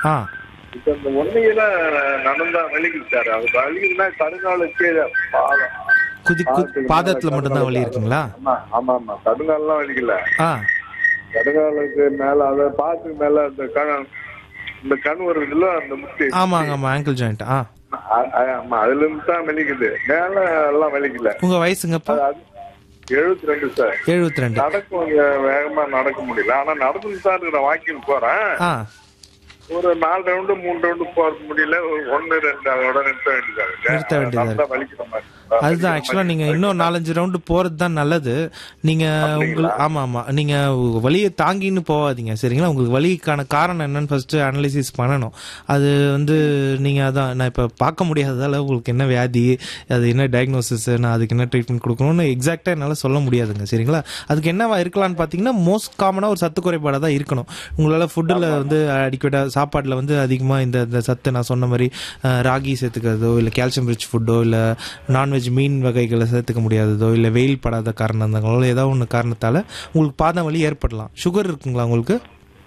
ஆ இப்ப இந்த ஒன்னையில நடந்தா வலிக்குது சார் அது வலிக்குதுன்னா கடுங்காலுக்கு பாதம் குதி கு பாதத்துல மட்டும்தான் வலி இருக்குங்களா ஆமா ஆமா ஆமா கடுங்கால்லாம் வலிக்கல ஆ கடுங்காலுக்கு மேல அத பாத்துக்கு மேல அந்த கண் இந்த கண் வருதுல்ல அந்த முட்டி ஆமாங்க ஆமா ஆங்கிள் ஜாயிண்ட் ஆ அ- அ- ஆமா அதுல இருந்து தான் வலிக்குது மேல எல்லாம் வலிக்கல உங்க வயசுங்கப்பா எழுபத்தி ரெண்டு சார் எழுபத்தி ரெண்டு நடக்க கொஞ்சம் வேகமா நடக்க முடியல ஆனா நடந்துட்டு தான் இருக்கிறேன் வாக்கிங் போறேன் ஆ ஒரு நாலு ரவுண்டு மூணு ரவுண்டு போக முடியல ஒரு ஒன்னு ரெண்டு அதோட நிறுத்த வேண்டியதா இருக்கு நிறுத்த வேண்டியதா நடந்தா வலிக்கிற மாதிரி அதுதான் ஆக்சுவலா நீங்க இன்னும் நாலஞ்சு ரவுண்டு போறது தான் நல்லது நீங்க உங்களுக்கு ஆமா ஆமா நீங்க வலியை தாங்கின்னு போகாதீங்க சரிங்களா உங்களுக்கு வலிக்கான காரணம் என்னன்னு ஃபர்ஸ்ட் அனலிசிஸ் பண்ணணும் அது வந்து நீங்க அதான் நான் இப்ப பார்க்க முடியாததால உங்களுக்கு என்ன வியாதி அது என்ன டயக்னோசிஸ் நான் அதுக்கு என்ன ட்ரீட்மெண்ட் கொடுக்கணும்னு எக்ஸாக்டா என்னால சொல்ல முடியாதுங்க சரிங்களா அதுக்கு என்னவா இருக்கலாம்னு பாத்தீங்கன்னா மோஸ்ட் காமனா ஒரு சத்து குறைபாடா தான் இருக்கணும் உங்களால ஃபுட்டில் வந்து அடிக்கடா சாப்பாடுல வந்து அதிகமா இந்த இந்த சத்து நான் சொன்ன மாதிரி அஹ், ராகி சேர்த்துக்கிறதோ இல்ல கால்சியம் ரிச் ஃபுட்டோ இல்ல நான்வெஜ் மீன் வகைகளை சேர்த்துக்க முடியாததோ இல்ல வெயில் படாத காரணங்களோ ஏதாவது ஒன்று காரணத்தால உங்களுக்கு பாதம் வலி ஏற்படலாம் சுகர் இருக்குங்களா உங்களுக்கு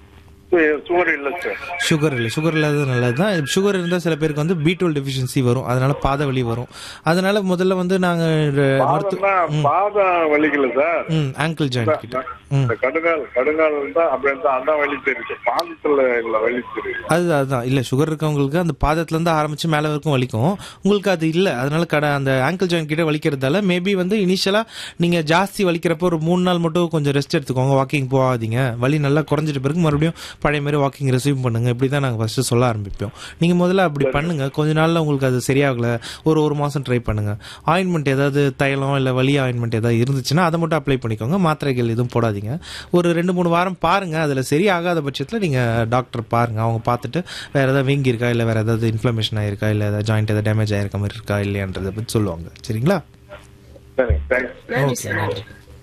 சுவர் இல்ல சார் சுகர் இல்லை சுகர் இல்லாதது நல்லது தான் சுகர் இருந்தால் சில பேருக்கு வந்து பி டுவெல் டெஃபிஷியன்சி வரும் அதனால பாத வலி வரும் அதனால முதல்ல வந்து நாங்கள் மருத்துவ பாதம்னா பாதம் வலிக்கல சார் ம் ஆங்கிள் ஜாயிண்ட் கிட்ட ம் இந்த கடுங்கால் கடுங்கால் இருந்தா அப்படி இருந்தா அதான் வலி தெரியுது பாதத்துல இல்ல வலி தெரியுது அது அதுதான் இல்ல சுகர் இருக்கவங்களுக்கு அந்த பாதத்துல இருந்து ஆரம்பிச்சு மேல வரைக்கும் வலிக்கும் உங்களுக்கு அது இல்ல அதனால கடை அந்த ஆங்கிள் ஜாயின் கிட்ட வலிக்கிறதால மேபி வந்து இனிஷியலா நீங்க ஜாஸ்தி வலிக்கிறப்போ ஒரு மூணு நாள் மட்டும் கொஞ்சம் ரெஸ்ட் எடுத்துக்கோங்க வாக்கிங் போகாதீங்க வலி நல்லா குறைஞ்சிட்ட பிறகு மறுபடியும் பழைய மாதிரி வாக்கிங் ரெசியூம் பண்ணுங்க இப்படி தான் நாங்கள் ஃபர்ஸ்ட் சொல்ல ஆரம்பிப்போம் நீங்க முதல்ல அப்படி பண்ணுங்க கொஞ்ச நாள்ல உங்களுக்கு அது சரியாகல ஒரு ஒரு மாசம் ட்ரை பண்ணுங்க ஆயின்மெண்ட் ஏதாவது தைலம் இல்ல வலி ஆயின்மெண்ட் ஏதாவது இருந்துச்சுன்னா அதை மட்டும் அப்ளை பண்ணிக்கோங்க மாத்திரைகள் எதுவும் போடாதீங்க ஒரு ரெண்டு மூணு வாரம் பாருங்க அதுல சரியாகாத பட்சத்துல நீங்க டாக்டர் பாருங்க அவங்க பார்த்துட்டு வேற ஏதாவது வீங்கி இருக்கா இல்ல வேற ஏதாவது இன்ஃப்ளமேஷன் ஆயிருக்கா இல்ல ஏதாவது ஜாயிண்ட் ஏதாவது டேமேஜ் ஆயிருக்க மாதிரி இருக்கா இல்லையான்றதை பத்தி சொல்லுவாங்க சரிங்களா சரி தேங்க்ஸ் நன்றி சார் நன்றி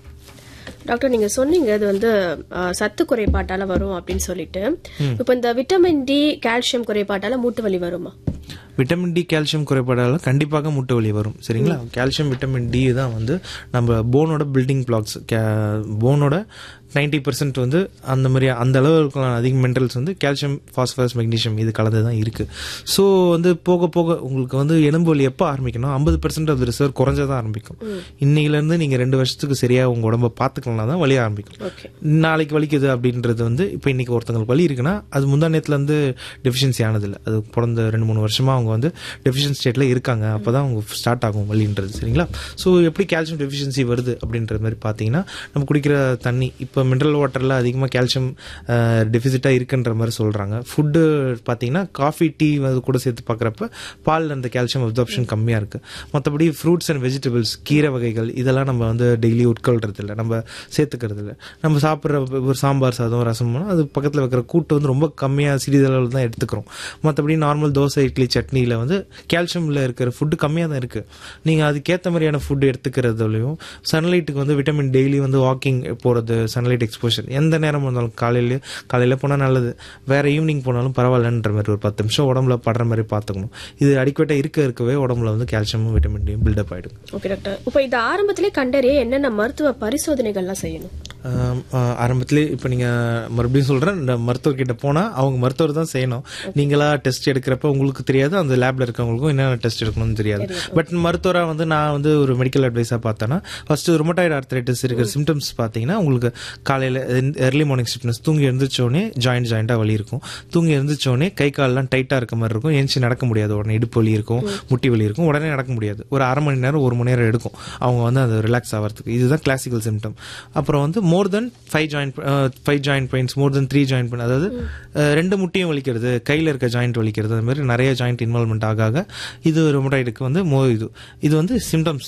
டாக்டர் நீங்க சொன்னீங்க அது வந்து அஹ், சத்து குறைபாட்டால வரும் அப்படின்னு சொல்லிட்டு இப்போ இந்த விட்டமின் டி கால்சியம் குறைபாட்டால மூட்டு வலி வருமா விட்டமின் டி கால்சியம் குறைபாடால கண்டிப்பாக முட்டு வலி வரும் சரிங்களா கால்சியம் விட்டமின் டி தான் வந்து நம்ம போனோட பில்டிங் பிளாக்ஸ் போனோட நைன்டி பர்சன்ட் வந்து அந்த மாதிரி அந்த அளவுக்கு அதிக மினரல்ஸ் வந்து கால்சியம் பாஸ்பரஸ் மெக்னீஷியம் இது கலந்து தான் இருக்கு ஸோ வந்து போக போக உங்களுக்கு வந்து எலும்பு வலி எப்போ ஆரம்பிக்கணும் ஐம்பது பர்சன்ட் ஆஃப் ரிசர்வ் குறைஞ்சதான் ஆரம்பிக்கும் இன்னையிலேருந்து நீங்கள் ரெண்டு வருஷத்துக்கு சரியாக உங்கள் உடம்ப பார்த்துக்கலாம் தான் வலி ஆரம்பிக்கும் ஓகே நாளைக்கு வலிக்குது அப்படின்றது வந்து இப்போ இன்னைக்கு ஒருத்தங்களுக்கு வலி இருக்குன்னா அது முந்தா நேரத்துல இருந்து டெஃபிஷியன்சி ஆனதில்லை அது பிறந்த ரெண்டு மூணு வருஷமா அவங்க வந்து டெஃபிஷியன் ஸ்டேட்ல இருக்காங்க அப்பதான் அவங்க ஸ்டார்ட் ஆகும் வலின்றது சரிங்களா ஸோ எப்படி கால்சியம் டெஃபிஷியன்சி வருது அப்படின்ற மாதிரி பார்த்தீங்கன்னா நம்ம குடிக்கிற தண்ணி இப்போ மினரல் வாட்டர்ல அதிகமாக கால்சியம் டெஃபிசிட்டாக இருக்குன்ற மாதிரி சொல்றாங்க ஃபுட்டு பார்த்தீங்கன்னா காஃபி டீ அது கூட சேர்த்து பார்க்குறப்ப பாலில் அந்த கால்சியம் அப்சார்ப்ஷன் கம்மியாக இருக்கு மற்றபடி ஃப்ரூட்ஸ் அண்ட் வெஜிடபிள்ஸ் கீரை வகைகள் இதெல்லாம் நம்ம வந்து டெய்லி உட்கொள்றது இல்லை நம்ம சேர்த்துக்கிறது இல்லை நம்ம சாப்பிட்ற ஒரு சாம்பார் சாதம் ரசம் அது பக்கத்தில் வைக்கிற கூட்டு வந்து ரொம்ப கம்மியாக சிறிதளவில் தான் எடுத்துக்கிறோம் மற்றபடி நார்மல் தோசை இட்லி சட்னியில் வந்து கால்சியமில் இருக்கிற ஃபுட்டு கம்மியாக தான் இருக்குது நீங்கள் அதுக்கேற்ற மாதிரியான ஃபுட் எடுத்துக்கிறதுலையும் சன்லைட்டுக்கு வந்து விட்டமின் டெய்லி வந்து வாக்கிங் போகிறது சன்லைட் எக்ஸ்போஷர் எந்த நேரம் இருந்தாலும் காலையில காலையில் போனால் நல்லது வேற ஈவினிங் போனாலும் பரவாயில்லன்ற மாதிரி ஒரு பத்து நிமிஷம் உடம்புல படுற மாதிரி பார்த்துக்கணும் இது அடிக்கடி இருக்க இருக்கவே உடம்புல வந்து கால்சியமும் விட்டமின் டியும் பில்டப் ஆகிடும் ஓகே டாக்டர் இப்போ இது ஆரம்பத்திலே கண்டறிய என்னென்ன மருத்துவ பரிசோதனைகள்லாம் செய்யணும் ஆம், ஆ, ஆரம்பத்திலே இப்போ நீங்கள் மறுபடியும் சொல்கிறேன் இந்த மருத்துவர்கிட்ட போனால் அவங்க மருத்துவர் தான் செய்யணும் நீங்களா டெஸ்ட் எடுக்கிறப்ப உங்களுக்கு தெரியாது அந்த லேப்ல இருக்கவங்களுக்கும் என்னென்ன டெஸ்ட் எடுக்கணும்னு தெரியாது பட் மருத்துவராக வந்து நான் வந்து ஒரு மெடிக்கல் அட்வைஸாக பார்த்தேன்னா ஃபர்ஸ்ட் ருமட்டாய்டு ஆர்த்தரைட்டிஸ் இருக்கிற சிம்டம்ஸ் பார்த்தீங்கன்னா உங்களுக்கு காலையில் எர்லி மார்னிங் ஸ்டிப்னஸ் தூங்கி எழுந்திரிச்சோடனே ஜாயிண்ட் ஜாயிண்டாக வலி இருக்கும் தூங்கி எழுந்திரிச்சோடனே கை கால்லாம் டைட்டாக இருக்க மாதிரி இருக்கும் ஏஞ்சி நடக்க முடியாது உடனே இடுப்பு வலி இருக்கும் முட்டி வலி இருக்கும் உடனே நடக்க முடியாது ஒரு அரை மணி நேரம் ஒரு மணி நேரம் எடுக்கும் அவங்க வந்து அது ரிலாக்ஸ் ஆகிறதுக்கு இதுதான் கிளாசிக்கல் சிம்டம் அப்புறம் வந்து more than five joint five joint pains more than three joint pain அதாவது அஹ், ரெண்டு முட்டியும் வலிக்கிறது கையில் இருக்க ஜாயிண்ட் வலிக்கிறது அந்த மாதிரி நிறைய ஜாயிண்ட் இன்வால்மெண்ட் ஆக ஆக இது ரொமட்டாய்டுக்கு வந்து மோ இது இது வந்து சிம்டம்ஸ்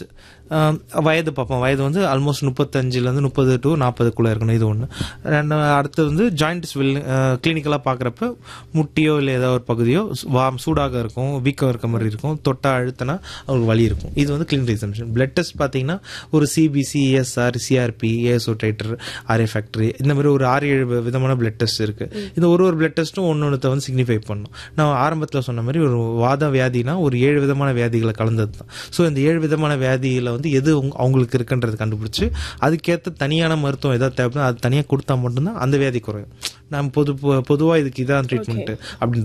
வயது பார்ப்போம் வயது வந்து ஆல்மோஸ்ட் முப்பத்தஞ்சுலேருந்து முப்பது டு நாற்பதுக்குள்ளே இருக்கணும் இது ஒன்று ரெண்டு அடுத்து வந்து ஜாயிண்ட் ஸ்வில் கிளினிக்கலாக பார்க்குறப்ப முட்டியோ இல்லை ஏதோ ஒரு பகுதியோ வாம் சூடாக இருக்கும் வீக்கம் இருக்க மாதிரி இருக்கும் தொட்டா அழுத்தினா அவங்களுக்கு வலி இருக்கும் இது வந்து கிளினிக் எக்ஸாமினேஷன் பிளட் டெஸ்ட் பார்த்தீங்கன்னா ஒரு CBC ESR CRP ASO titre RA factor இந்த மாதிரி ஒரு ஆறு ஏழு விதமான பிளட் டெஸ்ட் இருக்கு இந்த ஒரு ஒரு பிளட் டெஸ்ட்டும் ஒன்று ஒன்றத்தை வந்து சிக்னிஃபை பண்ணும் நான் ஆரம்பத்தில் சொன்ன மாதிரி ஒரு வாத வியாதினா ஒரு ஏழு விதமான வியாதிகளை கலந்தது தான் ஸோ இந்த ஏழு விதமான வியாதியில் வந்து எது உங்க- அவங்களுக்கு இருக்குன்றது கண்டுபிடிச்சு அதுக்கேற்ற தனியான மருத்துவம் ஏதாவது தேவைப்படுதோ அது தனியாக கொடுத்தா மட்டும்தான் அந்த வியாதி குறையும் நம்ம பொது பொதுவாக இதுக்கு இதான் ட்ரீட்மெண்ட் அப்படின்னு